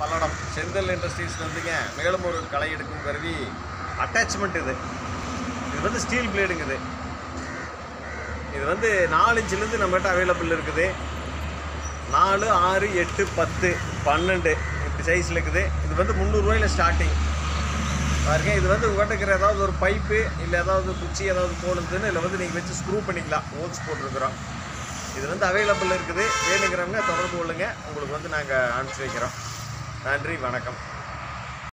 Palladam Senthil industries வந்துங்க மேலும் ஒரு களை எடுக்கும் கருவி அட்டாச்மெண்ட் இது இது வந்து ஸ்டீல் பிளேடுங்க இது இது வந்து நாலு இன்ச்சிலேருந்து நம்மகிட்ட அவைலபிள் இருக்குது நாலு ஆறு எட்டு பத்து பன்னெண்டு இப்படி சைஸில் இருக்குது இது வந்து முந்நூறுரூவாயில் ஸ்டார்டிங் பாருங்க இது வந்து உங்கள்கிட்ட இருக்கிற ஏதாவது ஒரு பைப்பு இல்லை ஏதாவது குச்சி ஏதாவது போடுதுன்னு இதில் வந்து நீங்கள் வச்சு ஸ்க்ரூ பண்ணிக்கலாம் ஹோல்ஸ் போட்டிருக்கிறோம் இது வந்து அவைலபிள் இருக்குது வேணுங்கிறவங்க தொடர்பு கொள்ளுங்க உங்களுக்கு வந்து நாங்கள் அனுப்பிச்சி வைக்கிறோம் நன்றி வணக்கம்